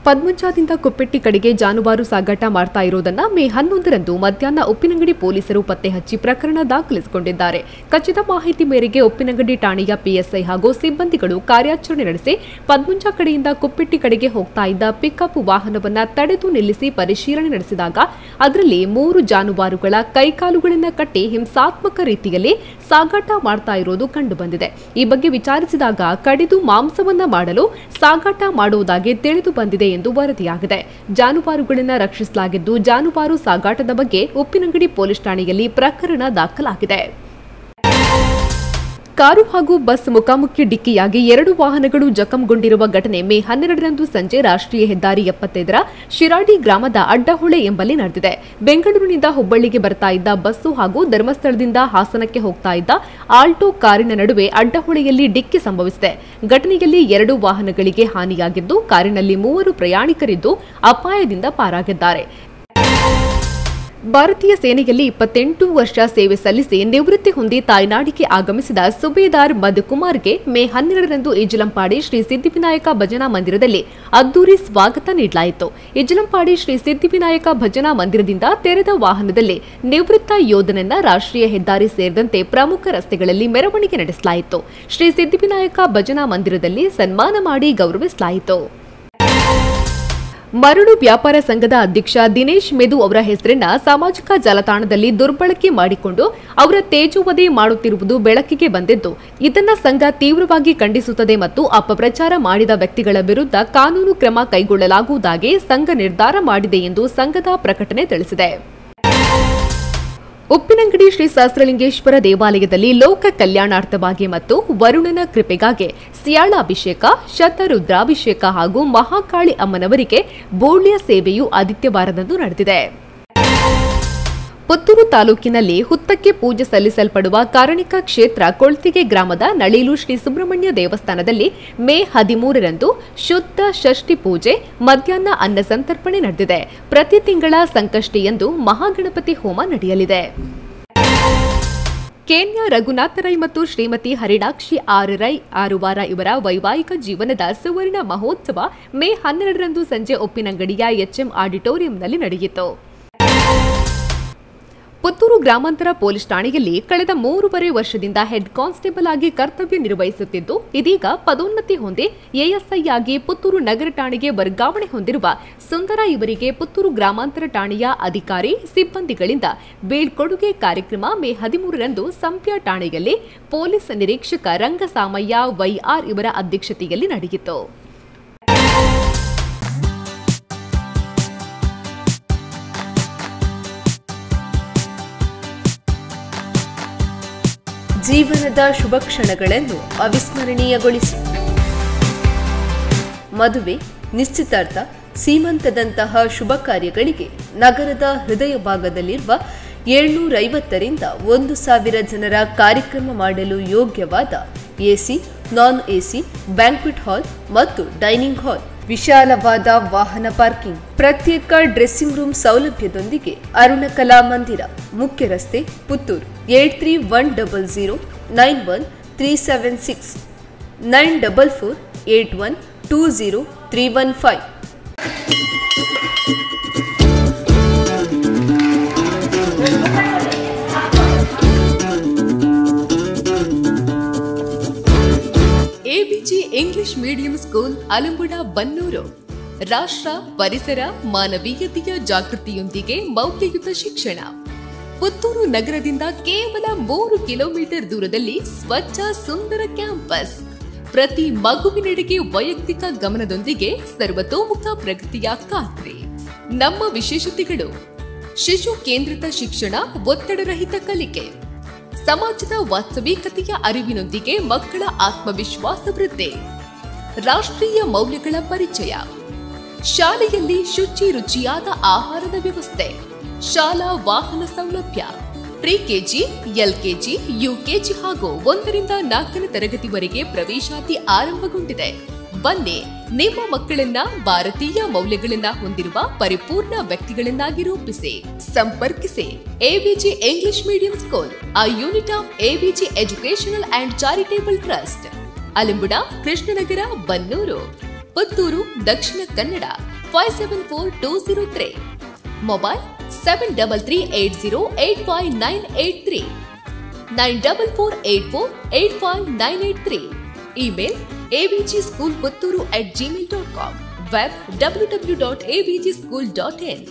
ಪದ್ಮಂಚಾದಿಂದ ಕುಪ್ಪೆಟ್ಟಿ ಕಡೆಗೆ ಜಾನುವಾರು ಸಾಗಾಟ ಮಾಡ್ತಾ ಇರೋದನ್ನ ಮೇ ಹನ್ನೊಂದರಂದು ಮಧ್ಯಾಹ್ನ ಉಪ್ಪಿನಂಗಡಿ ಪೊಲೀಸರು ಪತ್ತೆ ಹಚ್ಚಿ ಪ್ರಕರಣ ದಾಖಲಿಸಿಕೊಂಡಿದ್ದಾರೆ ಖಚಿತ ಮಾಹಿತಿ ಮೇರೆಗೆ ಉಪ್ಪಿನಂಗಡಿ ಠಾಣೆಯ ಪಿಎಸ್ಐ ಹಾಗೂ ಸಿಬ್ಬಂದಿಗಳು ಕಾರ್ಯಾಚರಣೆ ನಡೆಸಿ ಪದ್ಮಂಚ ಕಡೆಯಿಂದ ಕುಪ್ಪೆಟ್ಟಿ ಕಡೆಗೆ ಹೋಗ್ತಾ ಇದ್ದ ಪಿಕಪ್ ವಾಹನವನ್ನ ತಡೆದು ನಿಲ್ಲಿಸಿ ಪರಿಶೀಲನೆ ನಡೆಸಿದಾಗ ಅದರಲ್ಲಿ ಮೂರು ಜಾನುವಾರುಗಳ ಕೈಕಾಲುಗಳನ್ನ ಕಟ್ಟಿ ಹಿಂಸಾತ್ಮಕ ರೀತಿಯಲ್ಲಿ ಸಾಗಾಟ ಮಾಡ್ತಾ ಇರೋದು ಕಂಡುಬಂದಿದೆ ಈ ಬಗ್ಗೆ ವಿಚಾರಿಸಿದಾಗ ಕಡಿದು ಮಾಂಸವನ್ನ ಮಾಡಲು ಸಾಗಾಟ ಮಾಡುವುದಾಗಿ ತಿಳಿದು ಬಂದಿದೆ ಎಂದು ವರದಿಯಾಗಿದೆ ಜಾನುವಾರುಗಳನ್ನ ರಕ್ಷಿಸಲಾಗಿದ್ದು ಜಾನುವಾರು ಸಾಗಾಟದ ಬಗ್ಗೆ ಉಪ್ಪಿನಂಗಡಿ ಪೊಲೀಸ್ ಠಾಣೆಯಲ್ಲಿ ಪ್ರಕರಣ ದಾಖಲಾಗಿದೆ ಕಾರು ಹಾಗೂ ಬಸ್ ಮುಖಾಮುಖಿ ಡಿಕ್ಕಿಯಾಗಿ ಎರಡು ವಾಹನಗಳು ಜಖಂಗೊಂಡಿರುವ ಘಟನೆ ಮೇ ಹನ್ನೆರಡರಂದು ಸಂಜೆ ರಾಷ್ಟ್ರೀಯ ಹೆದ್ದಾರಿ ಎಪ್ಪತ್ತೈದರ ಶಿರಾಡಿ ಗ್ರಾಮದ ಅಡ್ಡಹೊಳೆ ಎಂಬಲ್ಲಿ ನಡೆದಿದೆ ಬೆಂಗಳೂರಿನಿಂದ ಹುಬ್ಬಳ್ಳಿಗೆ ಬರ್ತಾ ಇದ್ದ ಬಸ್ಸು ಹಾಗೂ ಧರ್ಮಸ್ಥಳದಿಂದ ಹಾಸನಕ್ಕೆ ಹೋಗ್ತಾ ಇದ್ದ ಆಲ್ಟೋ ಕಾರಿನ ನಡುವೆ ಅಡ್ಡಹೊಳೆಯಲ್ಲಿ ಡಿಕ್ಕಿ ಸಂಭವಿಸಿದೆ ಘಟನೆಯಲ್ಲಿ ಎರಡು ವಾಹನಗಳಿಗೆ ಹಾನಿಯಾಗಿದ್ದು ಕಾರಿನಲ್ಲಿ ಮೂವರು ಪ್ರಯಾಣಿಕರಿದ್ದು ಅಪಾಯದಿಂದ ಪಾರಾಗಿದ್ದಾರೆ ಭಾರತೀಯ ಸೇನೆಯಲ್ಲಿ ಇಪ್ಪತ್ತೆಂಟು ವರ್ಷ ಸೇವೆ ಸಲ್ಲಿಸಿ ನಿವೃತ್ತಿ ಹೊಂದಿ ತಾಯ್ನಾಡಿಗೆ ಆಗಮಿಸಿದ ಸುಬೇದಾರ್ ಮಧುಕುಮಾರ್ಗೆ ಮೇ ಹನ್ನೆರಡರಂದು ಇಜಲಂಪಾಡಿ ಶ್ರೀ ಸಿದ್ಧಿವಿನಾಯಕ ಭಜನಾ ಮಂದಿರದಲ್ಲಿ ಅದ್ದೂರಿ ಸ್ವಾಗತ ನೀಡಲಾಯಿತು ಇಜಲಂಪಾಡಿ ಶ್ರೀ ಸಿದ್ಧಿವಿನಾಯಕ ಭಜನಾ ಮಂದಿರದಿಂದ ತೆರೆದ ವಾಹನದಲ್ಲಿ ನಿವೃತ್ತ ಯೋಧನನ್ನ ರಾಷ್ಟ್ರೀಯ ಹೆದ್ದಾರಿ ಸೇರಿದಂತೆ ಪ್ರಮುಖ ರಸ್ತೆಗಳಲ್ಲಿ ಮೆರವಣಿಗೆ ನಡೆಸಲಾಯಿತು ಶ್ರೀ ಸಿದ್ಧಿವಿನಾಯಕ ಭಜನಾ ಮಂದಿರದಲ್ಲಿ ಸನ್ಮಾನ ಮಾಡಿ ಗೌರವಿಸಲಾಯಿತು ಮರಳು ವ್ಯಾಪಾರ ಸಂಘದ ಅಧ್ಯಕ್ಷ ದಿನೇಶ್ ಮೆದು ಅವರ ಹೆಸರನ್ನ ಸಾಮಾಜಿಕ ಜಾಲತಾಣದಲ್ಲಿ ದುರ್ಬಳಕೆ ಮಾಡಿಕೊಂಡು ಅವರ ತೇಜೋವಧೆ ಮಾಡುತ್ತಿರುವುದು ಬೆಳಕಿಗೆ ಬಂದಿದ್ದು ಇದನ್ನ ಸಂಘ ತೀವ್ರವಾಗಿ ಖಂಡಿಸುತ್ತದೆ ಮತ್ತು ಅಪಪ್ರಚಾರ ಮಾಡಿದ ವ್ಯಕ್ತಿಗಳ ವಿರುದ್ಧ ಕಾನೂನು ಕ್ರಮ ಕೈಗೊಳ್ಳಲಾಗುವುದಾಗಿ ಸಂಘ ನಿರ್ಧಾರ ಮಾಡಿದೆ ಎಂದು ಸಂಘದ ಪ್ರಕಟಣೆ ತಿಳಿಸಿದೆ ಉಪ್ಪಿನಂಗಡಿ ಶ್ರೀ ಸಹಸ್ರಲಿಂಗೇಶ್ವರ ದೇವಾಲಯದಲ್ಲಿ ಲೋಕ ಕಲ್ಯಾಣಾರ್ಥವಾಗಿ ಮತ್ತು ವರುಣನ ಕೃಪೆಗಾಗಿ ಸಿಯಾಳಾಭಿಷೇಕ ಶತರುದ್ರಾಭಿಷೇಕ ಹಾಗೂ ಮಹಾಕಾಳಿ ಅಮ್ಮನವರಿಗೆ ಬೋಳ್ಯ ಸೇವೆಯು ಆದಿತ್ಯವಾರದಂದು ನಡೆದಿದೆ ಪುತ್ತೂರು ತಾಲೂಕಿನಲ್ಲಿ ಹುತ್ತಕ್ಕೆ ಪೂಜೆ ಸಲ್ಲಿಸಲ್ಪಡುವ ಕಾರಣಿಕ ಕ್ಷೇತ್ರ ಕೊಳ್ತಿಗೆ ಗ್ರಾಮದ ನಳೀಲು ಶ್ರೀ ಸುಬ್ರಹ್ಮಣ್ಯ ದೇವಸ್ಥಾನದಲ್ಲಿ ಮೇ ಹದಿಮೂರರಂದು ಶುದ್ಧ ಷಷ್ಠಿ ಪೂಜೆ ಮಧ್ಯಾಹ್ನ ಅನ್ನ ಸಂತರ್ಪಣೆ ನಡೆದಿದೆ ಪ್ರತಿ ತಿಂಗಳ ಸಂಕಷ್ಟಿಯಂದು ಮಹಾಗಣಪತಿ ಹೋಮ ನಡೆಯಲಿದೆ ಕೇನ್ಯ ರಘುನಾಥ ರೈ ಮತ್ತು ಶ್ರೀಮತಿ ಹರಿಣಾಕ್ಷಿ ಆರ್ ರೈ ಆರುವಾರ ಇವರ ವೈವಾಹಿಕ ಜೀವನದ ಸುವರ್ಣ ಮಹೋತ್ಸವ ಮೇ ಹನ್ನೆರಡರಂದು ಸಂಜೆ ಉಪ್ಪಿನಂಗಡಿಯ ಎಚ್ಎಂ ಆಡಿಟೋರಿಯಂನಲ್ಲಿ ನಡೆಯಿತು ಪುತ್ತೂರು ಗ್ರಾಮಾಂತರ ಪೊಲೀಸ್ ಠಾಣೆಯಲ್ಲಿ ಕಳೆದ ಮೂರುವರೆ ವರ್ಷದಿಂದ ಹೆಡ್ ಕಾನ್ಸ್ಟೇಬಲ್ ಆಗಿ ಕರ್ತವ್ಯ ನಿರ್ವಹಿಸುತ್ತಿದ್ದು ಇದೀಗ ಪದೋನ್ನತಿ ಹೊಂದಿ ಎಎಸ್ಐ ಆಗಿ ಪುತ್ತೂರು ನಗರ ಠಾಣೆಗೆ ವರ್ಗಾವಣೆ ಹೊಂದಿರುವ ಸುಂದರ ಇವರಿಗೆ ಪುತ್ತೂರು ಗ್ರಾಮಾಂತರ ಠಾಣೆಯ ಅಧಿಕಾರಿ ಸಿಬ್ಬಂದಿಗಳಿಂದ ಬೀಳ್ಕೊಡುಗೆ ಕಾರ್ಯಕ್ರಮ ಮೇ ಹದಿಮೂರರಂದು ಸಂಪ್ಯ ಠಾಣೆಯಲ್ಲಿ ಪೊಲೀಸ್ ನಿರೀಕ್ಷಕ ರಂಗಸಾಮಯ್ಯ ವೈಆರ್ ಇವರ ಅಧ್ಯಕ್ಷತೆಯಲ್ಲಿ ನಡೆಯಿತು ಜೀವನದ ಶುಭ ಕ್ಷಣಗಳನ್ನು ಅವಿಸ್ಮರಣೀಯಗೊಳಿಸಿ ಮದುವೆ ನಿಶ್ಚಿತಾರ್ಥ ಸೀಮಂತದಂತಹ ಶುಭ ಕಾರ್ಯಗಳಿಗೆ ನಗರದ ಹೃದಯ ಭಾಗದಲ್ಲಿರುವ ಏಳ್ನೂರೈವತ್ತರಿಂದ ಒಂದು ಸಾವಿರ ಜನರ ಕಾರ್ಯಕ್ರಮ ಮಾಡಲು ಯೋಗ್ಯವಾದ AC non AC banquet hall ಮತ್ತು ಡೈನಿಂಗ್ ಹಾಲ್ ವಿಶಾಲವಾದ ವಾಹನ ಪಾರ್ಕಿಂಗ್ ಪ್ರತ್ಯೇಕ ಡ್ರೆಸ್ಸಿಂಗ್ ರೂಮ್ ಸೌಲಭ್ಯದೊಂದಿಗೆ ಅರುಣ ಕಲಾ ಮಂದಿರ ಮುಖ್ಯ ರಸ್ತೆ Puttur eight three one double zero nine one three seven six nine double four eight one two zero three one five ABG English medium school Alambuda Bannur ರಾಷ್ಟ್ರ ಪರಿಸರ ಮಾನವೀಯತೆಯ ಜಾಗೃತಿಯೊಂದಿಗೆ ಮೌಲ್ಯಯುತ ಶಿಕ್ಷಣ ಪುತ್ತೂರು ನಗರದಿಂದ ಕೇವಲ ಮೂರು ಕಿಲೋಮೀಟರ್ ದೂರದಲ್ಲಿ ಸ್ವಚ್ಛ ಸುಂದರ ಕ್ಯಾಂಪಸ್ ಪ್ರತಿ ಮಗುವಿನೆಡೆಗೆ ವೈಯಕ್ತಿಕ ಗಮನದೊಂದಿಗೆ ಸರ್ವತೋಮುಖ ಪ್ರಗತಿಯ ಖಾತ್ರಿ ನಮ್ಮ ವಿಶೇಷತೆಗಳು ಶಿಶು ಕೇಂದ್ರಿತ ಶಿಕ್ಷಣ ಒತ್ತಡರಹಿತ ಕಲಿಕೆ ಸಮಾಜದ ವಾಸ್ತವಿಕತೆಯ ಅರಿವಿನೊಂದಿಗೆ ಮಕ್ಕಳ ಆತ್ಮವಿಶ್ವಾಸ ವೃದ್ಧಿ ರಾಷ್ಟ್ರೀಯ ಮೌಲ್ಯಗಳ ಪರಿಚಯ ಶಾಲೆಯಲ್ಲಿ ಶುಚಿ ರುಚಿಯಾದ ಆಹಾರದ ವ್ಯವಸ್ಥೆ ಶಾಲಾ ವಾಹನ ಸೌಲಭ್ಯ ಪ್ರಿ ಕೆಜಿ ಎಲ್ಕೆಜಿ ಯುಕೆಜಿ ಹಾಗೂ ಒಂದರಿಂದ ನಾಲ್ಕನೇ ತರಗತಿವರೆಗೆ ಪ್ರವೇಶಾತಿ ಆರಂಭಗೊಂಡಿದೆ ಬನ್ನಿ ನಿಮ್ಮ ಮಕ್ಕಳನ್ನ ಭಾರತೀಯ ಮೌಲ್ಯಗಳನ್ನ ಹೊಂದಿರುವ ಪರಿಪೂರ್ಣ ವ್ಯಕ್ತಿಗಳನ್ನಾಗಿ ರೂಪಿಸಿ ಸಂಪರ್ಕಿಸಿ AVG English medium school a unit of AVG educational and charitable trust Alimbuda Krishnanagar Bannur Puttur Dakshina Kannada five seven four two zero three mobile seven double three eight zero eight five nine eight three nine double four eight four eight five nine eight three email ABG school Puttur at Gmail dot com web W W dot ABG school dot in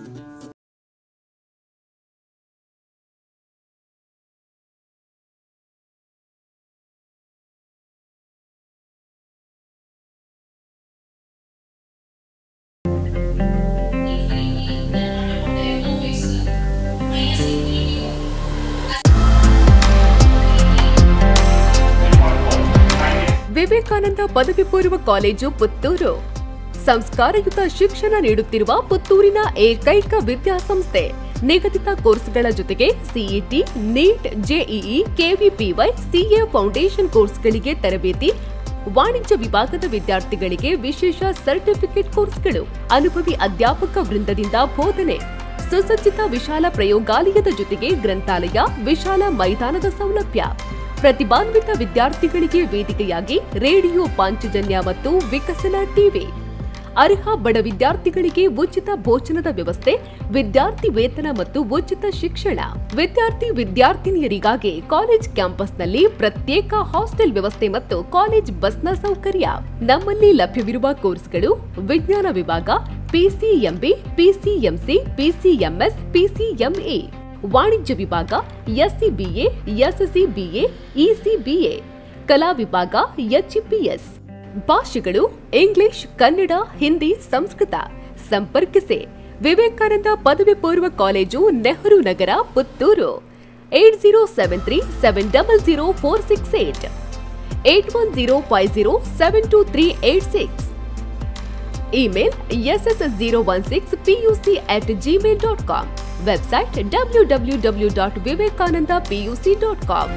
Vivekananda ಪದವಿ ಪೂರ್ವ college Puttur ಸಂಸ್ಕಾರಯುತ ಶಿಕ್ಷಣ ನೀಡುತ್ತಿರುವ ಪುತ್ತೂರಿನ ಏಕೈಕ ವಿದ್ಯಾಸಂಸ್ಥೆ ನಿಗದಿತ ಕೋರ್ಸ್ಗಳ ಜೊತೆಗೆ CET NEET JEE KVPY CA foundation ಕೋರ್ಸ್ಗಳಿಗೆ ತರಬೇತಿ ವಾಣಿಜ್ಯ ವಿಭಾಗದ ವಿದ್ಯಾರ್ಥಿಗಳಿಗೆ ವಿಶೇಷ ಸರ್ಟಿಫಿಕೇಟ್ ಕೋರ್ಸ್ಗಳು ಅನುಭವಿ ಅಧ್ಯಾಪಕ ವೃಂದದಿಂದ ಬೋಧನೆ ಸುಸಜ್ಜಿತ ವಿಶಾಲ ಪ್ರಯೋಗಾಲಯದ ಜೊತೆಗೆ ಗ್ರಂಥಾಲಯ ವಿಶಾಲ ಮೈದಾನದ ಸೌಲಭ್ಯ ಪ್ರತಿಭಾನ್ವಿತ ವಿದ್ಯಾರ್ಥಿಗಳಿಗೆ ವೇದಿಕೆಯಾಗಿ ರೇಡಿಯೋ ಪಾಂಚಜನ್ಯ ಮತ್ತು ವಿಕಸನ ಟಿವಿ ಅರ್ಹ ಬಡ ವಿದ್ಯಾರ್ಥಿಗಳಿಗೆ ಉಚಿತ ಭೋಜನದ ವ್ಯವಸ್ಥೆ ವಿದ್ಯಾರ್ಥಿ ವೇತನ ಮತ್ತು ಉಚಿತ ಶಿಕ್ಷಣ ವಿದ್ಯಾರ್ಥಿ ವಿದ್ಯಾರ್ಥಿನಿಯರಿಗಾಗಿ ಕಾಲೇಜ್ ಕ್ಯಾಂಪಸ್ನಲ್ಲಿ ಪ್ರತ್ಯೇಕ ಹಾಸ್ಟೆಲ್ ವ್ಯವಸ್ಥೆ ಮತ್ತು ಕಾಲೇಜ್ ಬಸ್ನ ಸೌಕರ್ಯ ನಮ್ಮಲ್ಲಿ ಲಭ್ಯವಿರುವ ಕೋರ್ಸ್ಗಳು ವಿಜ್ಞಾನ ವಿಭಾಗ ಪಿಸಿಎಂಬಿ ಪಿಸಿಎಂಸಿ ಪಿಸಿಎಂಎಸ್ ಪಿಸಿಎಂಎ ವಾಣಿಜ್ಯ ವಿಭಾಗ ಎಸ್ಸಿಬಿಎ ಎಸ್ಸಿಬಿಎ ಇಸಿಬಿಎ ಕಲಾ ವಿಭಾಗ ಎಚ್ಇಪಿಎಸ್ ಭಾಷೆಗಳು ಇಂಗ್ಲಿಷ್ ಕನ್ನಡ ಹಿಂದಿ ಸಂಸ್ಕೃತ ಸಂಪರ್ಕಿಸಿ ವಿವೇಕಾನಂದ ಪದವಿ ಪೂರ್ವ college Nehru Nagar Puttur eight zero seven three seven double zero four six eight eight one zero five zero seven two three eight six email S S S zero one six PUC at Gmail dot com website W W W dot Vivekananda PUC dot com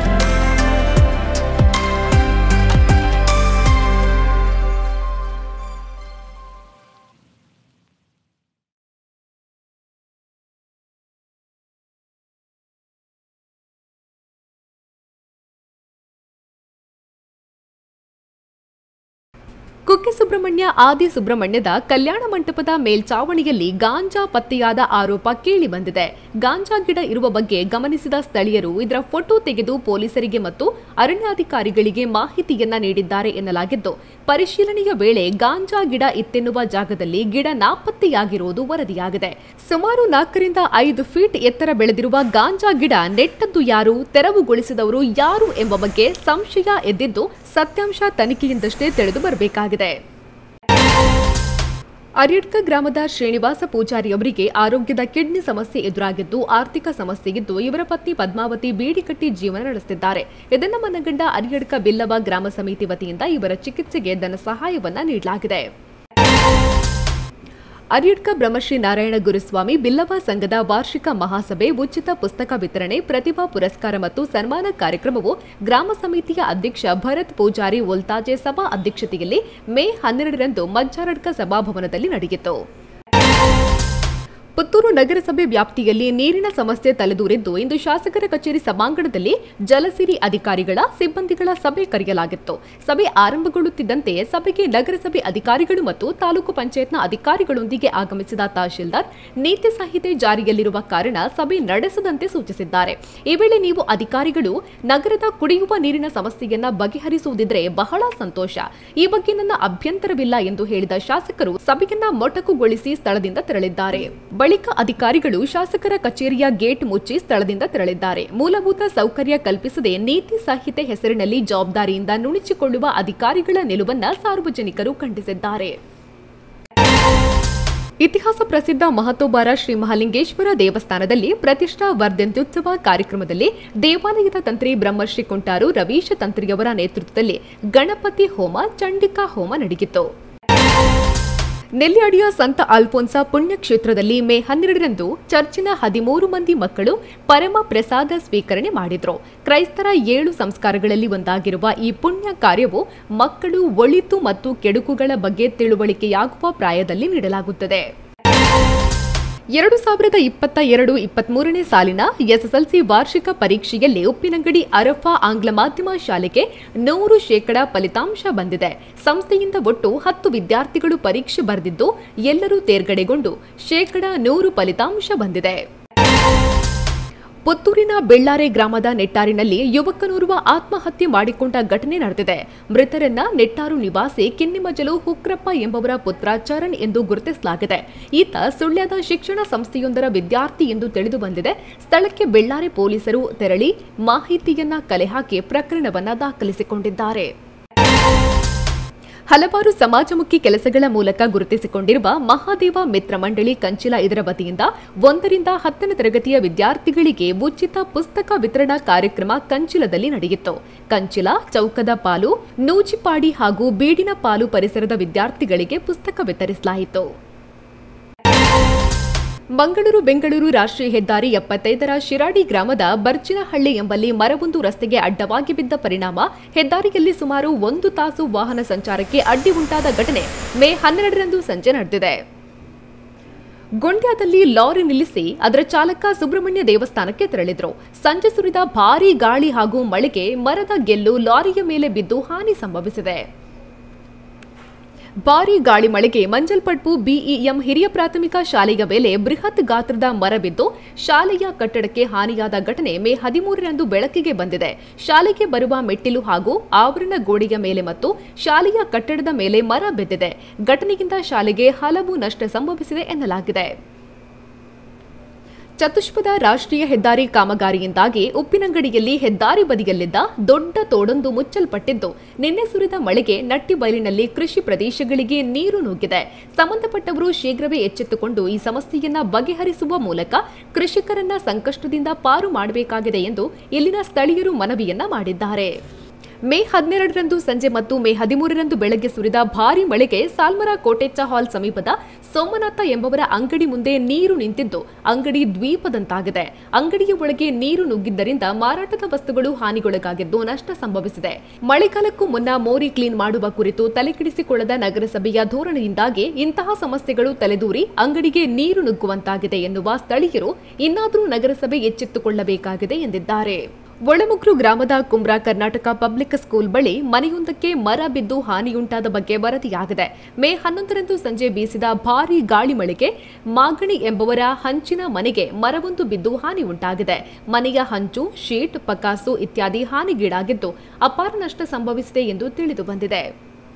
Kukke Subrahmanya Adi ಸುಬ್ರಹ್ಮಣ್ಯದ ಕಲ್ಯಾಣ ಮಂಟಪದ ಮೇಲ್ಚಾವಣಿಯಲ್ಲಿ ಗಾಂಜಾ ಪತ್ತೆಯಾದ ಆರೋಪ ಕೇಳಿ ಬಂದಿದೆ ಗಾಂಜಾ ಗಿಡ ಇರುವ ಬಗ್ಗೆ ಗಮನಿಸಿದ ಸ್ಥಳೀಯರು ಇದರ ಫೋಟೋ ತೆಗೆದು ಪೊಲೀಸರಿಗೆ ಮತ್ತು ಅರಣ್ಯಾಧಿಕಾರಿಗಳಿಗೆ ಮಾಹಿತಿಯನ್ನ ನೀಡಿದ್ದಾರೆ ಎನ್ನಲಾಗಿದ್ದು ಪರಿಶೀಲನೆಯ ವೇಳೆ ಗಾಂಜಾ ಗಿಡ ಇತ್ತೆನ್ನುವ ಜಾಗದಲ್ಲಿ ಗಿಡ ನಾಪತ್ತೆಯಾಗಿರುವುದು ವರದಿಯಾಗಿದೆ ಸುಮಾರು ನಾಲ್ಕರಿಂದ ಐದು ಫೀಟ್ ಎತ್ತರ ಬೆಳೆದಿರುವ ಗಾಂಜಾ ಗಿಡ ನೆಟ್ಟದ್ದು ಯಾರು ತೆರವುಗೊಳಿಸಿದವರು ಯಾರು ಎಂಬ ಬಗ್ಗೆ ಸಂಶಯ ಎದ್ದಿದ್ದು ಸತ್ಯಾಂಶ ತನಿಖೆಯಿಂದಷ್ಟೇ ತಿಳಿದು ಬರಬೇಕಾಗಿದೆ ಅರ್ಯಡ್ಕ ಗ್ರಾಮದ ಶ್ರೀನಿವಾಸ ಪೂಜಾರಿ ಅವರಿಗೆ ಆರೋಗ್ಯದ ಕಿಡ್ನಿ ಸಮಸ್ಯೆ ಎದುರಾಗಿದ್ದು ಆರ್ಥಿಕ ಸಮಸ್ಯೆ ಇದ್ದು ಇವರ ಪತ್ನಿ ಪದ್ಮಾವತಿ ಬೀಡಿಕಟ್ಟಿ ಜೀವನ ನಡೆಸುತ್ತಿದ್ದಾರೆ ಇದನ್ನ ಮನಗಂಡ ಅರ್ಯಡ್ಕ ಬಿಲ್ಲವ ಗ್ರಾಮ ಸಮಿತಿ ವತಿಯಿಂದ ಇವರ ಚಿಕಿತ್ಸೆಗೆ ಧನ ಸಹಾಯವನ್ನ ನೀಡಲಾಗಿದೆ ಅರ್ಯಡ್ಕ ಬ್ರಹ್ಮಶ್ರೀ ನಾರಾಯಣ ಗುರುಸ್ವಾಮಿ ಬಿಲ್ಲವ ಸಂಘದ ವಾರ್ಷಿಕ ಮಹಾಸಭೆ ಉಚಿತ ಪುಸ್ತಕ ವಿತರಣೆ ಪ್ರತಿಭಾ ಪುರಸ್ಕಾರ ಮತ್ತು ಸನ್ಮಾನ ಕಾರ್ಯಕ್ರಮವು ಗ್ರಾಮ ಸಮಿತಿಯ ಅಧ್ಯಕ್ಷ ಭರತ್ ಪೂಜಾರಿ ಒಲ್ತಾಜೆ ಸಭಾ ಅಧ್ಯಕ್ಷತೆಯಲ್ಲಿ ಮೇ ಹನ್ನೆರಡರಂದು ಮಜ್ಜಾರಡ್ಕ ಸಭಾಭವನದಲ್ಲಿ ನಡೆಯಿತು ಪುತ್ತೂರು ನಗರಸಭೆ ವ್ಯಾಪ್ತಿಯಲ್ಲಿ ನೀರಿನ ಸಮಸ್ಯೆ ತಲೆದೂರಿದ್ದು ಇಂದು ಶಾಸಕರ ಕಚೇರಿ ಸಭಾಂಗಣದಲ್ಲಿ ಜಲಸಿರಿ ಅಧಿಕಾರಿಗಳ ಸಿಬ್ಬಂದಿಗಳ ಸಭೆ ಕರೆಯಲಾಗಿತ್ತು ಸಭೆ ಆರಂಭಗೊಳ್ಳುತ್ತಿದ್ದಂತೆ ಸಭೆಗೆ ನಗರಸಭೆ ಅಧಿಕಾರಿಗಳು ಮತ್ತು ತಾಲೂಕು ಪಂಚಾಯತ್ನ ಅಧಿಕಾರಿಗಳೊಂದಿಗೆ ಆಗಮಿಸಿದ ತಹಶೀಲ್ದಾರ್ ನೀತಿ ಸಂಹಿತೆ ಜಾರಿಯಲ್ಲಿರುವ ಕಾರಣ ಸಭೆ ನಡೆಸದಂತೆ ಸೂಚಿಸಿದ್ದಾರೆ ಈ ವೇಳೆ ನೀವು ಅಧಿಕಾರಿಗಳು ನಗರದ ಕುಡಿಯುವ ನೀರಿನ ಸಮಸ್ಯೆಯನ್ನ ಬಗೆಹರಿಸುವುದಿದ್ರೆ ಬಹಳ ಸಂತೋಷ ಈ ಬಗ್ಗೆ ನನ್ನ ಅಭ್ಯಂತರವಿಲ್ಲ ಎಂದು ಹೇಳಿದ ಶಾಸಕರು ಸಭೆಯನ್ನ ಮೊಟಕುಗೊಳಿಸಿ ಸ್ಥಳದಿಂದ ತೆರಳಿದ್ದಾರೆ ಬಳಿಕ ಅಧಿಕಾರಿಗಳು ಶಾಸಕರ ಕಚೇರಿಯ ಗೇಟ್ ಮುಚ್ಚಿ ಸ್ಥಳದಿಂದ ತೆರಳಿದ್ದಾರೆ ಮೂಲಭೂತ ಸೌಕರ್ಯ ಕಲ್ಪಿಸದೆ ನೀತಿ ಸಂಹಿತೆ ಹೆಸರಿನಲ್ಲಿ ಜವಾಬ್ದಾರಿಯಿಂದ ನುಣುಚಿಕೊಳ್ಳುವ ಅಧಿಕಾರಿಗಳ ನಿಲುವನ್ನ ಸಾರ್ವಜನಿಕರು ಖಂಡಿಸಿದ್ದಾರೆ ಇತಿಹಾಸ ಪ್ರಸಿದ್ಧ ಮಹತೋಬಾರ ಶ್ರೀ ಮಹಾಲಿಂಗೇಶ್ವರ ದೇವಸ್ಥಾನದಲ್ಲಿ ಪ್ರತಿಷ್ಠಾ ವರ್ಧಂತ್ಯುತ್ಸವ ಕಾರ್ಯಕ್ರಮದಲ್ಲಿ ದೇವಾಲಯದ ತಂತ್ರಿ ಬ್ರಹ್ಮಶ್ರೀ ಕುಂಟಾರು ರವೀಶ ತಂತ್ರಿಯವರ ನೇತೃತ್ವದಲ್ಲಿ ಗಣಪತಿ ಹೋಮ ಚಂಡಿಕಾ ಹೋಮ ನಡೆಯಿತು ನೆಲ್ಯಾಡಿಯ ಸಂತ ಅಲ್ಫೋನ್ಸಾ ಪುಣ್ಯಕ್ಷೇತ್ರದಲ್ಲಿ ಮೇ ಹನ್ನೆರಡರಂದು ಚರ್ಚಿನ ಹದಿಮೂರು ಮಂದಿ ಮಕ್ಕಳು ಪರಮ ಪ್ರಸಾದ ಸ್ವೀಕರಣೆ ಮಾಡಿದ್ರು ಕ್ರೈಸ್ತರ ಏಳು ಸಂಸ್ಕಾರಗಳಲ್ಲಿ ಒಂದಾಗಿರುವ ಈ ಪುಣ್ಯ ಕಾರ್ಯವು ಮಕ್ಕಳು ಒಳಿತು ಮತ್ತು ಕೆಡುಕುಗಳ ಬಗ್ಗೆ ತಿಳುವಳಿಕೆಯಾಗುವ ಪ್ರಾಯದಲ್ಲಿ ನೀಡಲಾಗುತ್ತದೆ ಎರಡು ಸಾವಿರದ ಇಪ್ಪತ್ತ ಎರಡು ಇಪ್ಪತ್ಮೂರನೇ ಸಾಲಿನ ಎಸ್ಎಸ್ಎಲ್ಸಿ ವಾರ್ಷಿಕ ಪರೀಕ್ಷೆಯಲ್ಲಿ ಉಪ್ಪಿನಂಗಡಿ ಅರಫಾ ಆಂಗ್ಲ ಮಾಧ್ಯಮ ಶಾಲೆಗೆ ನೂರು ಶೇಕಡ ಫಲಿತಾಂಶ ಬಂದಿದೆ ಸಂಸ್ಥೆಯಿಂದ ಒಟ್ಟು ಹತ್ತು ವಿದ್ಯಾರ್ಥಿಗಳು ಪರೀಕ್ಷೆ ಬರೆದಿದ್ದು ಎಲ್ಲರೂ ತೇರ್ಗಡೆಗೊಂಡು ಶೇಕಡ ನೂರು ಫಲಿತಾಂಶ ಬಂದಿದೆ ಪುತ್ತೂರಿನ ಬೆಳ್ಳಾರೆ ಗ್ರಾಮದ ನೆಟ್ಟಾರಿನಲ್ಲಿ ಯುವಕನೋರ್ವ ಆತ್ಮಹತ್ಯೆ ಮಾಡಿಕೊಂಡ ಘಟನೆ ನಡೆದಿದೆ ಮೃತರನ್ನ ನೆಟ್ಟಾರು ನಿವಾಸಿ ಕಿನ್ನಿಮಜಲು ಹುಕ್ರಪ್ಪ ಎಂಬವರ ಪುತ್ರ ಚರಣ್ ಎಂದು ಗುರುತಿಸಲಾಗಿದೆ ಈತ ಸುಳ್ಯದ ಶಿಕ್ಷಣ ಸಂಸ್ಥೆಯೊಂದರ ವಿದ್ಯಾರ್ಥಿ ಎಂದು ತಿಳಿದು ಬಂದಿದೆ ಸ್ಥಳಕ್ಕೆ ಬೆಳ್ಳಾರೆ ಪೊಲೀಸರು ತೆರಳಿ ಮಾಹಿತಿಯನ್ನ ಕಲೆ ಹಾಕಿ ಪ್ರಕರಣವನ್ನ ದಾಖಲಿಸಿಕೊಂಡಿದ್ದಾರೆ ಹಲವಾರು ಸಮಾಜಮುಖಿ ಕೆಲಸಗಳ ಮೂಲಕ ಗುರುತಿಸಿಕೊಂಡಿರುವ ಮಹಾದೇವ ಮಿತ್ರ ಮಂಡಳಿ ಕಂಚಿಲ ಇದರ ವತಿಯಿಂದ ಒಂದರಿಂದ ಹತ್ತನೇ ತರಗತಿಯ ವಿದ್ಯಾರ್ಥಿಗಳಿಗೆ ಉಚಿತ ಪುಸ್ತಕ ವಿತರಣಾ ಕಾರ್ಯಕ್ರಮ ಕಂಚಿಲದಲ್ಲಿ ನಡೆಯಿತು ಕಂಚಿಲ ಚೌಕದ ಪಾಲು ನೂಜಿಪಾಡಿ ಹಾಗೂ ಬೀಡಿನ ಪಾಲು ಪರಿಸರದ ವಿದ್ಯಾರ್ಥಿಗಳಿಗೆ ಪುಸ್ತಕ ವಿತರಿಸಲಾಯಿತು ಮಂಗಳೂರು ಬೆಂಗಳೂರು ರಾಷ್ಟ್ರೀಯ ಹೆದ್ದಾರಿ ಎಪ್ಪತ್ತೈದರ ಶಿರಾಡಿ ಗ್ರಾಮದ ಬರ್ಚಿನಹಳ್ಳಿ ಎಂಬಲ್ಲಿ ಮರವೊಂದು ರಸ್ತೆಗೆ ಅಡ್ಡವಾಗಿ ಬಿದ್ದ ಪರಿಣಾಮ ಹೆದ್ದಾರಿಯಲ್ಲಿ ಸುಮಾರು ಒಂದು ತಾಸು ವಾಹನ ಸಂಚಾರಕ್ಕೆ ಅಡ್ಡಿ ಉಂಟಾದ ಘಟನೆ ಮೇ ಹನ್ನೆರಡರಂದು ಸಂಜೆ ನಡೆದಿದೆ ಗೊಂಡ್ಯಾದಲ್ಲಿ ಲಾರಿ ನಿಲ್ಲಿಸಿ ಅದರ ಚಾಲಕ ಸುಬ್ರಹ್ಮಣ್ಯ ದೇವಸ್ಥಾನಕ್ಕೆ ತೆರಳಿದ್ರು ಸಂಜೆ ಸುರಿದ ಭಾರೀ ಗಾಳಿ ಹಾಗೂ ಮಳೆಗೆ ಮರದ ಗೆಲ್ಲು ಲಾರಿಯ ಮೇಲೆ ಬಿದ್ದು ಹಾನಿ ಸಂಭವಿಸಿದೆ ಭಾರೀ ಗಾಳಿ ಮಳೆಗೆ ಮಂಜಲ್ಪಡ್ಪು ಬಿಇಎಂ ಹಿರಿಯ ಪ್ರಾಥಮಿಕ ಶಾಲೆಯ ಮೇಲೆ ಬೃಹತ್ ಗಾತ್ರದ ಮರ ಬಿದ್ದು ಶಾಲೆಯ ಕಟ್ಟಡಕ್ಕೆ ಹಾನಿಯಾದ ಘಟನೆ ಮೇ ಹದಿಮೂರರಂದು ಬೆಳಕಿಗೆ ಬಂದಿದೆ ಶಾಲೆಗೆ ಬರುವ ಮೆಟ್ಟಿಲು ಹಾಗೂ ಆವರಣ ಗೋಡೆಯ ಮೇಲೆ ಮತ್ತು ಶಾಲೆಯ ಕಟ್ಟಡದ ಮೇಲೆ ಮರ ಬಿದ್ದಿದೆ ಘಟನೆಯಿಂದ ಶಾಲೆಗೆ ಹಲವು ನಷ್ಟ ಸಂಭವಿಸಿದೆ ಎನ್ನಲಾಗಿದೆ ಚತುಷ್ಪಥ ರಾಷ್ಟ್ರೀಯ ಹೆದ್ದಾರಿ ಕಾಮಗಾರಿಯಿಂದಾಗಿ ಉಪ್ಪಿನಂಗಡಿಯಲ್ಲಿ ಹೆದ್ದಾರಿ ಬದಿಯಲ್ಲಿದ್ದ ದೊಡ್ಡ ತೋಡೊಂದು ಮುಚ್ಚಲ್ಪಟ್ಟಿದ್ದು ನಿನ್ನೆ ಸುರಿದ ಮಳೆಗೆ ನಟ್ಟಿಬೈಲಿನಲ್ಲಿ ಕೃಷಿ ಪ್ರದೇಶಗಳಿಗೆ ನೀರು ನುಗ್ಗಿದೆ ಸಂಬಂಧಪಟ್ಟವರು ಶೀಘ್ರವೇ ಎಚ್ಚೆತ್ತುಕೊಂಡು ಈ ಸಮಸ್ಯೆಯನ್ನ ಬಗೆಹರಿಸುವ ಮೂಲಕ ಕೃಷಿಕರನ್ನ ಸಂಕಷ್ಟದಿಂದ ಪಾರು ಮಾಡಬೇಕಾಗಿದೆ ಎಂದು ಇಲ್ಲಿನ ಸ್ಥಳೀಯರು ಮನವಿಯನ್ನ ಮಾಡಿದ್ದಾರೆ ಮೇ ಹನ್ನೆರಡರಂದು ಸಂಜೆ ಮತ್ತು ಮೇ ಹದಿಮೂರರಂದು ಬೆಳಗ್ಗೆ ಸುರಿದ ಭಾರೀ ಮಳೆಗೆ ಸಾಲ್ಮರ ಕೋಟೆಚ್ಚ ಹಾಲ್ ಸಮೀಪದ ಸೋಮನಾಥ ಎಂಬವರ ಅಂಗಡಿ ಮುಂದೆ ನೀರು ನಿಂತಿದ್ದು ಅಂಗಡಿ ದ್ವೀಪದಂತಾಗಿದೆ ಅಂಗಡಿಯ ಒಳಗೆ ನೀರು ನುಗ್ಗಿದ್ದರಿಂದ ಮಾರಾಟದ ವಸ್ತುಗಳು ಹಾನಿಗೊಳಗಾಗಿದ್ದು ನಷ್ಟ ಸಂಭವಿಸಿದೆ ಮಳೆಗಾಲಕ್ಕೂ ಮುನ್ನ ಮೋರಿ ಕ್ಲೀನ್ ಮಾಡುವ ಕುರಿತು ತಲೆಕೆಡಿಸಿಕೊಳ್ಳದ ನಗರಸಭೆಯ ಧೋರಣೆಯಿಂದಾಗಿ ಇಂತಹ ಸಮಸ್ಯೆಗಳು ತಲೆದೂರಿ ಅಂಗಡಿಗೆ ನೀರು ನುಗ್ಗುವಂತಾಗಿದೆ ಎನ್ನುವ ಸ್ಥಳೀಯರು ಇನ್ನಾದರೂ ನಗರಸಭೆ ಎಚ್ಚೆತ್ತುಕೊಳ್ಳಬೇಕಾಗಿದೆ ಎಂದಿದ್ದಾರೆ ಒಳಮುಗ್ರು ಗ್ರಾಮದ ಕುಮ್ರಾ ಕರ್ನಾಟಕ ಪಬ್ಲಿಕ್ ಸ್ಕೂಲ್ ಬಳಿ ಮನೆಯೊಂದಕ್ಕೆ ಮರ ಬಿದ್ದು ಹಾನಿಯುಂಟಾದ ಬಗ್ಗೆ ವರದಿಯಾಗಿದೆ ಮೇ ಹನ್ನೊಂದರಂದು ಸಂಜೆ ಬೀಸಿದ ಭಾರೀ ಗಾಳಿ ಮಳೆಗೆ ಮಾಗಣಿ ಎಂಬುವರ ಹಂಚಿನ ಮನೆಗೆ ಮರವೊಂದು ಬಿದ್ದು ಹಾನಿ ಉಂಟಾಗಿದೆ ಮನೆಯ ಹಂಚು ಶೀಟ್ ಪಕಾಸು ಇತ್ಯಾದಿ ಹಾನಿಗೀಡಾಗಿದ್ದು ಅಪಾರ ನಷ್ಟ ಸಂಭವಿಸಿದೆ ಎಂದು ತಿಳಿದು ಬಂದಿದೆ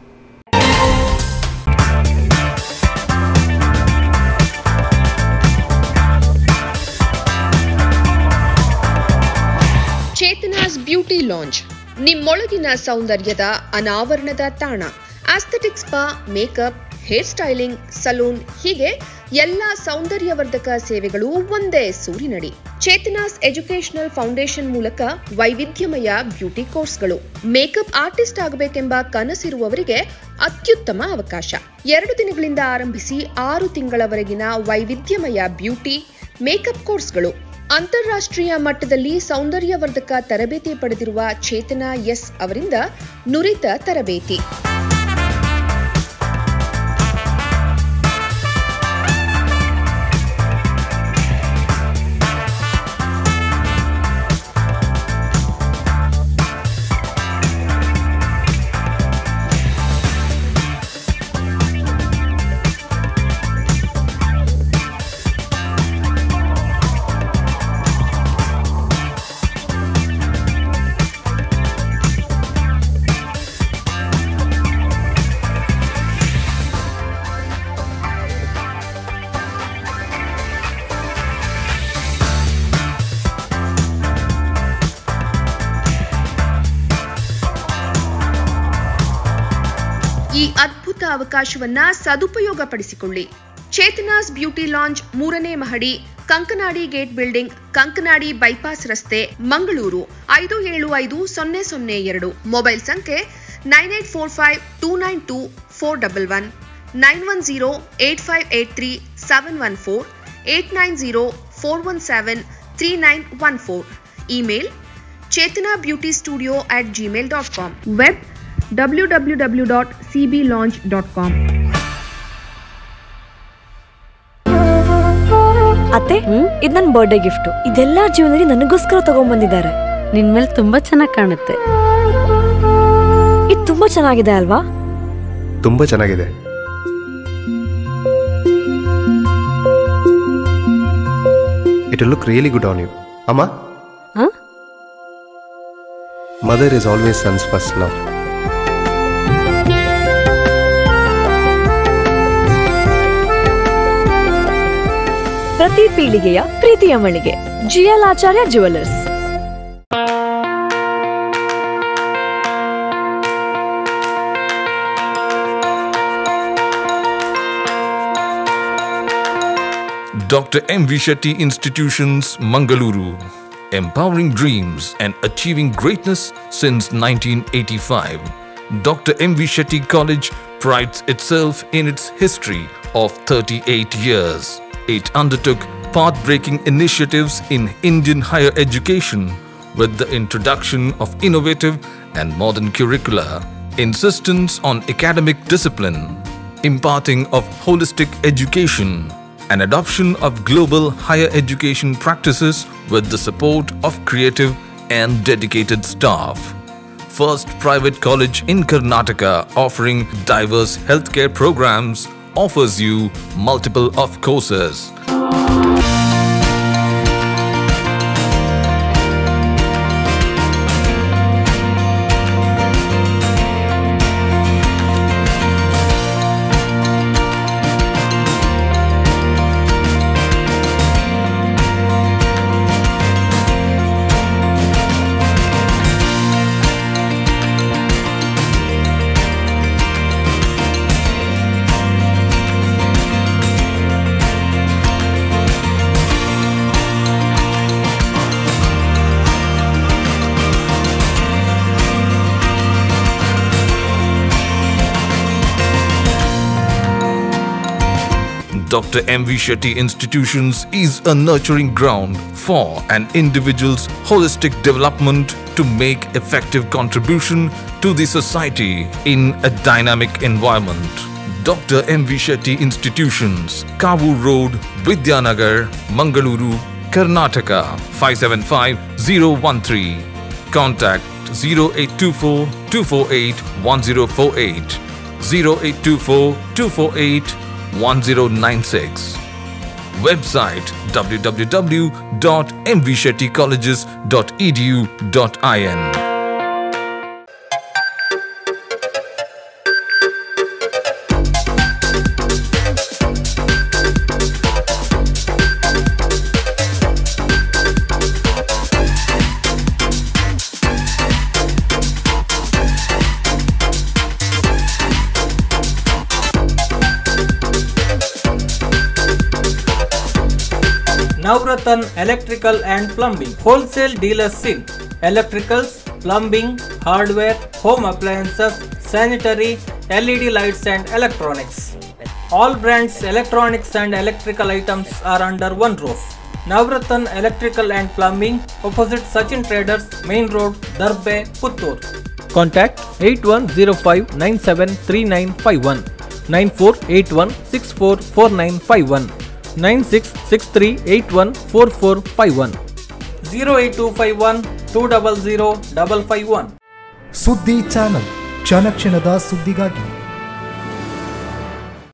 ಚೇತನಾಸ್ ಬ್ಯೂಟಿ ಲಾಂಜ್ ನಿಮ್ಮೊಳಗಿನ ಸೌಂದರ್ಯದ ಅನಾವರಣದ ತಾಣ aesthetic spa makeup hair styling salon ಹೀಗೆ ಎಲ್ಲ ಸೌಂದರ್ಯವರ್ಧಕ ಸೇವೆಗಳು ಒಂದೇ ಸೂರಿನಡಿ ಚೇತನಾಸ್ ಎಜುಕೇಶನಲ್ ಫೌಂಡೇಶನ್ ಮೂಲಕ ವೈವಿಧ್ಯಮಯ ಬ್ಯೂಟಿ ಕೋರ್ಸ್ಗಳು ಮೇಕಪ್ ಆರ್ಟಿಸ್ಟ್ ಆಗಬೇಕೆಂಬ ಕನಸಿರುವವರಿಗೆ ಅತ್ಯುತ್ತಮ ಅವಕಾಶ ಎರಡು ದಿನಗಳಿಂದ ಆರಂಭಿಸಿ ಆರು ತಿಂಗಳವರೆಗಿನ ವೈವಿಧ್ಯಮಯ ಬ್ಯೂಟಿ ಮೇಕಪ್ ಕೋರ್ಸ್ಗಳು ಅಂತಾರಾಷ್ಟ್ರೀಯ ಮಟ್ಟದಲ್ಲಿ ಸೌಂದರ್ಯವರ್ಧಕ ತರಬೇತಿ ಪಡೆದಿರುವ ಚೇತನಾ ಎಸ್ ಅವರಿಂದ ನುರಿತ ತರಬೇತಿ ಈ ಅದ್ಭುತ ಅವಕಾಶವನ್ನ ಸದುಪಯೋಗಪಡಿಸಿಕೊಳ್ಳಿ ಚೇತನಾಸ್ ಬ್ಯೂಟಿ ಲಾಂಜ್ ಮೂರನೇ ಮಹಡಿ Kankanadi gate building Kankanadi bypass ರಸ್ತೆ ಮಂಗಳೂರು ಐದು ಏಳು ಐದು ಸೊನ್ನೆ ಸೊನ್ನೆ ಎರಡು ಮೊಬೈಲ್ ಸಂಖ್ಯೆ nine eight four five two nine two four double one nine one zero eight five eight three seven one four eight nine zero four one seven three nine one four email Chetana beauty studio at Gmail dot com web W W W dot C B lounge dot com ಅತ್ತೆ ಇದು ನನ್ನ birthday gift ಇದೆಲ್ಲ ಜೀವನದಲ್ಲಿ ನನಗೋಸ್ಕರ ತಗೊಂಡ್ಬಂದಿದ್ದಾರೆ ನಿನ್ ಮೇಲೆ ತುಂಬಾ ಚೆನ್ನಾಗಿ ಕಾಣುತ್ತೆ ಇದು ತುಂಬಾ ಚೆನ್ನಾಗಿದೆ ಅಲ್ವಾ ತುಂಬ ಚೆನ್ನಾಗಿದೆ it look really good on you ಅಮ್ಮ ಹ? Mother is always sons first love ಪ್ರತಿ ಪೀಳಿಗೆಯ ಪ್ರೀತಿಯ ಮಳಿಗೆ GL Acharya jewellers Dr. M. V. Shetty Institutions, Mangaluru. Empowering dreams and achieving greatness since 1985. Dr. M. V. Shetty College prides itself in its history of 38 years. It undertook path breaking initiatives in Indian higher education with the introduction of innovative and modern curricula, insistence on academic discipline, imparting of holistic education, and adoption of global higher education practices with the support of creative and dedicated staff. First private college in Karnataka offering diverse healthcare programs offers you multiple of courses. Dr. M.V. Shetty Institutions is a nurturing ground for an individual's holistic development to make effective contribution to the society in a dynamic environment. Dr. M.V. Shetty Institutions, Kavu Road, Vidyanagar, Mangaluru, Karnataka 575013. Contact 0824 248 1048 0824 248 1096. Website www.mvshettycolleges.edu.in. Navratan Electrical and Plumbing Wholesale Dealers in Electricals, Plumbing, Hardware, Home Appliances, Sanitary, LED Lights and Electronics. All brands electronics and electrical items are under one roof. Navratan Electrical and Plumbing opposite Sachin Traders Main Road Darbe Puttur. Contact 8105 973951 9481644951 9663814451 08251 200 551 ಸುದ್ದಿ channel ಕ್ಷಣ ಕ್ಷಣದ ಸುದ್ದಿಗಾಗಿ